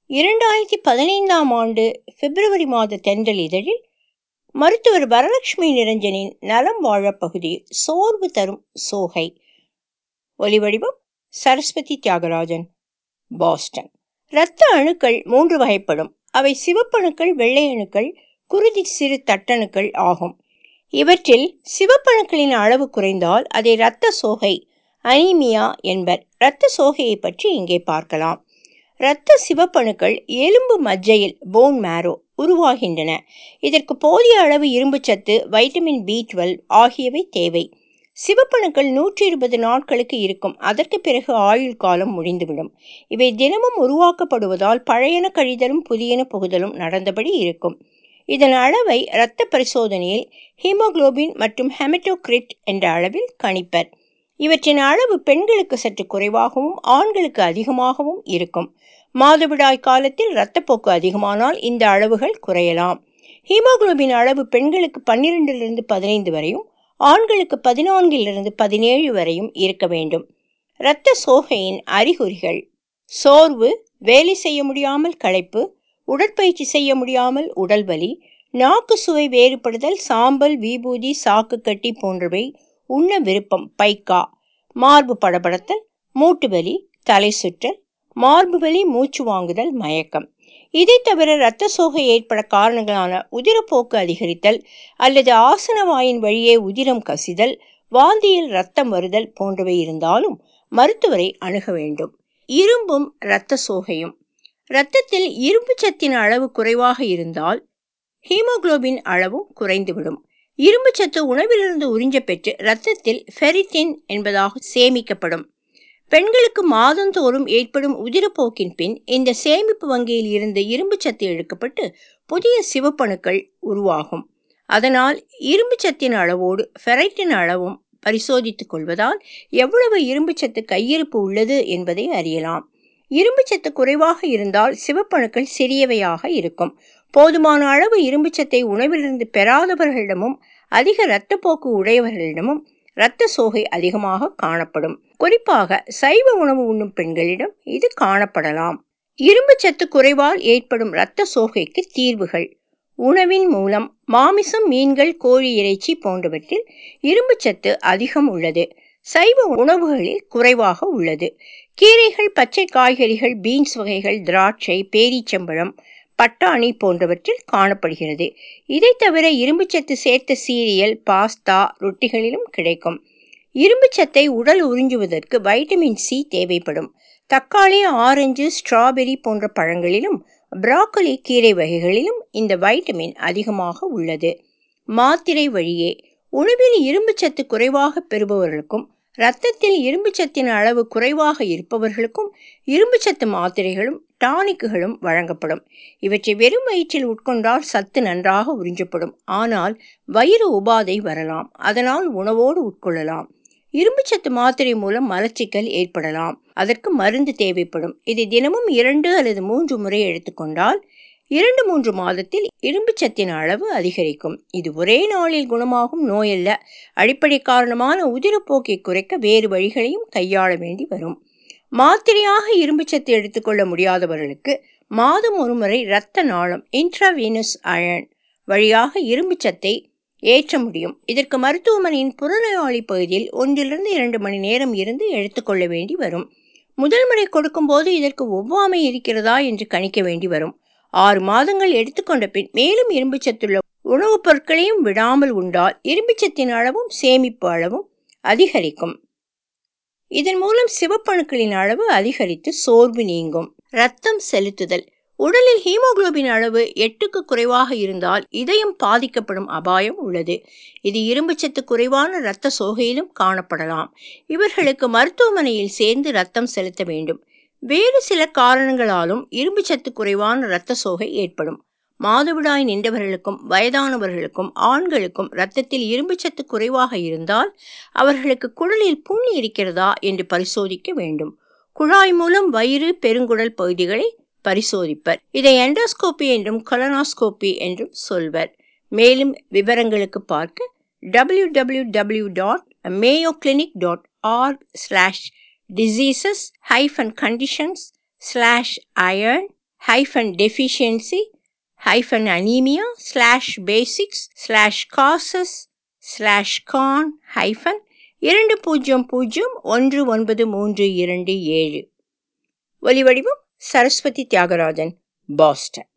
இரண்டாயிரத்தி பதினைந்தாம் ஆண்டு பிப்ரவரி மாத தென்றல் இதழில் மருத்துவர் வரலட்சுமி நிரஞ்சனின் நலம் வாழ பகுதியில் சோர்வு தரும் சோகை ஒலிவடிவம் சரஸ்வதி தியாகராஜன் பாஸ்டன் இரத்த அணுக்கள் மூன்று வகைப்படும் அவை சிவப்பணுக்கள் வெள்ளை அணுக்கள் குருதி சிறு தட்டணுக்கள் ஆகும் இவற்றில் சிவப்பணுக்களின் அளவு குறைந்தால் அதை இரத்த சோகை அனீமியா என்பர் இரத்த சோகையை பற்றி இங்கே பார்க்கலாம் இரத்த சிவப்பணுக்கள் எலும்பு மஜ்ஜையில் போன் மேரோ உருவாகின்றன இதற்கு போதிய அளவு இரும்புச்சத்து வைட்டமின் பி டுவெல் ஆகியவை தேவை சிவப்பணுக்கள் நூற்றி இருபது நாட்களுக்கு இருக்கும் அதற்கு பிறகு ஆயுள் காலம் முடிந்துவிடும் இவை தினமும் உருவாக்கப்படுவதால் பழையன கழிதலும் புதியன புகுதலும் நடந்தபடி இருக்கும் இதன் அளவை இரத்த பரிசோதனையில் ஹீமோகுளோபின் மற்றும் ஹெமட்டோக்ரிட் என்ற அளவில் கணிப்பர் இவற்றின் அளவு பெண்களுக்கு சற்று குறைவாகவும் ஆண்களுக்கு அதிகமாகவும் இருக்கும் மாதவிடாய் காலத்தில் இரத்தப்போக்கு அதிகமானால் இந்த அளவுகள் குறையலாம் ஹீமோகுளோபின் அளவு பெண்களுக்கு பன்னிரெண்டிலிருந்து பதினைந்து வரையும் ஆண்களுக்கு பதினான்கிலிருந்து பதினேழு வரையும் இருக்க வேண்டும் இரத்த சோகையின் அறிகுறிகள் சோர்வு வேலை செய்ய முடியாமல் களைப்பு உடற்பயிற்சி செய்ய முடியாமல் உடல் வலி நாக்கு சுவை வேறுபடுதல் சாம்பல் விபூதி சாக்கு கட்டி போன்றவை உண்ண விருப்பம் பைக்கா மார்பு படபடத்தல் மூட்டு வலி தலை சுற்றல் மார்பு வலி மூச்சு வாங்குதல் மயக்கம் இதை தவிர இரத்த சோகை ஏற்பட காரணங்களான உதிரப்போக்கு அதிகரித்தல் அல்லது ஆசன வாயின் வழியே உதிரம் கசிதல் வாந்தியில் இரத்தம் வருதல் போன்றவை இருந்தாலும் மருத்துவரை அணுக வேண்டும் இரும்பும் இரத்த சோகையும் இரத்தத்தில் இரும்பு சத்தின் அளவு குறைவாக இருந்தால் ஹீமோகுளோபின் அளவும் குறைந்துவிடும் இரும்பு சத்து உணவிலிருந்து உறிஞ்ச பெற்று இரத்தத்தில் ஃபெரிட்டின் என்பதாக சேமிக்கப்படும் பெண்களுக்கு மாதந்தோறும் ஏற்படும் உதிரப்போக்கின் பின் இந்த சேமிப்பு வங்கியில் இருந்து இரும்பு சத்து இழுக்கப்பட்டு புதிய சிவப்பணுக்கள் உருவாகும் அதனால் இரும்பு சத்தின் அளவோடு ஃபெரைட்டின் அளவும் பரிசோதித்துக் கொள்வதால் எவ்வளவு இரும்பு சத்து கையிருப்பு உள்ளது என்பதை அறியலாம் இரும்பு சத்து குறைவாக இருந்தால் சிவப்பணுக்கள் சிறியவையாக இருக்கும் போதுமான அளவு இரும்பு சத்தை உணவிலிருந்து பெறாதவர்களிடமும் அதிக இரத்தப்போக்கு உடையவர்களிடமும் இரத்த சோகை அதிகமாக காணப்படும் குறிப்பாக சைவ உணவு உண்ணும் பெண்களிடம் இது காணப்படலாம் இரும்பு சத்து குறைவால் ஏற்படும் இரத்த சோகைக்கு தீர்வுகள் உணவின் மூலம் மாமிசம் மீன்கள் கோழி இறைச்சி போன்றவற்றில் இரும்பு சத்து அதிகம் உள்ளது சைவ உணவுகளில் குறைவாக உள்ளது கீரைகள் பச்சை காய்கறிகள் பீன்ஸ் வகைகள் திராட்சை பேரீச்சம்பழம் பட்டாணி போன்றவற்றில் காணப்படுகிறது இதை தவிர இரும்புச்சத்து சேர்த்த சீரியல் பாஸ்தா ரொட்டிகளிலும் கிடைக்கும் இரும்புச்சத்தை உடல் உறிஞ்சுவதற்கு வைட்டமின் சி தேவைப்படும் தக்காளி ஆரஞ்சு ஸ்ட்ராபெரி போன்ற பழங்களிலும் பிராக்கலி கீரை வகைகளிலும் இந்த வைட்டமின் அதிகமாக உள்ளது மாத்திரை வழியே உணவில் இரும்புச்சத்து குறைவாக பெறுபவர்களுக்கும் இரத்தத்தில் இரும்புச்சத்தின் அளவு குறைவாக இருப்பவர்களுக்கும் இரும்புச்சத்து மாத்திரைகளும் டானிக்குகளும் வழங்கப்படும் இவற்றை வெறும் வயிற்றில் உட்கொண்டால் சத்து நன்றாக உறிஞ்சப்படும் ஆனால் வயிறு உபாதை வரலாம் அதனால் உணவோடு உட்கொள்ளலாம் இரும்புச்சத்து மாத்திரை மூலம் மலச்சிக்கல் ஏற்படலாம் அதற்கு மருந்து தேவைப்படும் இதை தினமும் இரண்டு அல்லது மூன்று முறை எடுத்துக்கொண்டால் இரண்டு மூன்று மாதத்தில் இரும்புச்சத்தின் அளவு அதிகரிக்கும் இது ஒரே நாளில் குணமாகும் நோயல்ல அடிப்படை காரணமான உதிரப்போக்கை குறைக்க வேறு வழிகளையும் கையாள வேண்டி வரும் மாத்திரையாக இரும்புச்சத்து எடுத்துக்கொள்ள முடியாதவர்களுக்கு மாதம் ஒருமுறை இரத்த நாளம் இன்ட்ராவீனஸ் அயர்ன் வழியாக இரும்புச்சத்தை ஏற்ற முடியும் இதற்கு மருத்துவமனையின் புறநோயாளி பகுதியில் ஒன்றிலிருந்து இரண்டு மணி நேரம் இருந்து எடுத்துக்கொள்ள வேண்டி வரும் முதல் முறை கொடுக்கும்போது இதற்கு ஒவ்வாமை இருக்கிறதா என்று கணிக்க வேண்டி வரும் ஆறு மாதங்கள் எடுத்துக்கொண்ட பின் மேலும் இரும்புச்சத்துள்ள உணவுப் பொருட்களையும் விடாமல் உண்டால் இரும்புச்சத்தின் அளவும் சேமிப்பு அளவும் அதிகரிக்கும் இதன் மூலம் சிவப்பணுக்களின் அளவு அதிகரித்து சோர்வு நீங்கும் ரத்தம் செலுத்துதல் உடலில் ஹீமோகுளோபின் அளவு எட்டுக்கு குறைவாக இருந்தால் இதயம் பாதிக்கப்படும் அபாயம் உள்ளது இது இரும்புச்சத்து குறைவான இரத்த சோகையிலும் காணப்படலாம் இவர்களுக்கு மருத்துவமனையில் சேர்ந்து ரத்தம் செலுத்த வேண்டும் வேறு சில காரணங்களாலும் இரும்புச்சத்து குறைவான இரத்த சோகை ஏற்படும் மாதவிடாய் நின்றவர்களுக்கும் வயதானவர்களுக்கும் ஆண்களுக்கும் இரத்தத்தில் இரும்புச்சத்து குறைவாக இருந்தால் அவர்களுக்கு குடலில் புண் இருக்கிறதா என்று பரிசோதிக்க வேண்டும் குழாய் மூலம் வயிறு பெருங்குடல் பகுதிகளை பரிசோதிப்பர் இதை எண்டோஸ்கோபி என்றும் கொலனாஸ்கோபி என்றும் சொல்வர் மேலும் விவரங்களுக்கு பார்க்க W W W dot Mayo clinic dot org slash diseases hyphen conditions slash iron hyphen deficiency hyphen anaemia slash basics slash causes slash con hyphen இரண்டு பூஜ்ஜியம் பூஜ்ஜியம் ஒன்று ஒன்பது மூன்று இரண்டு ஏழு ஒலிவடிவம் சரஸ்வதி தியாகராஜன் பாஸ்டன்